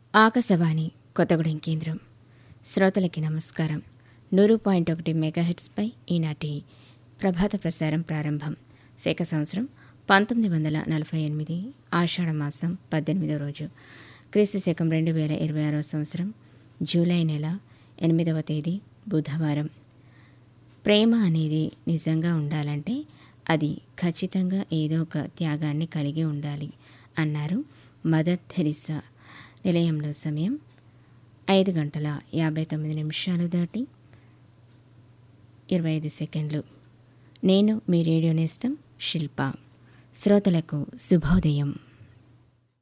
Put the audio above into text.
ఆకాశవాణి కొత్తగూడెం కేంద్రం శ్రోతలకి నమస్కారం నూరు పాయింట్ ఒకటి మెగాహెట్స్పై ఈనాటి ప్రభాత ప్రసారం ప్రారంభం శేఖ సంవత్సరం పంతొమ్మిది వందల నలభై ఎనిమిది ఆషాఢ మాసం పద్దెనిమిదో రోజు క్రీస్తు శకం రెండు వేల ఇరవై ఆరో సంవత్సరం జూలై నెల ఎనిమిదవ తేదీ బుధవారం ప్రేమ అనేది నిజంగా ఉండాలంటే అది ఖచ్చితంగా ఏదో ఒక త్యాగాన్ని కలిగి ఉండాలి అన్నారు మదర్ థెరిసా నిలయంలో సమయం ఐదు గంటల యాభై తొమ్మిది నిమిషాలు దాటి ఇరవై ఐదు సెకండ్లు నేను మీ రేడియో నేస్తం శిల్ప శ్రోతలకు శుభోదయం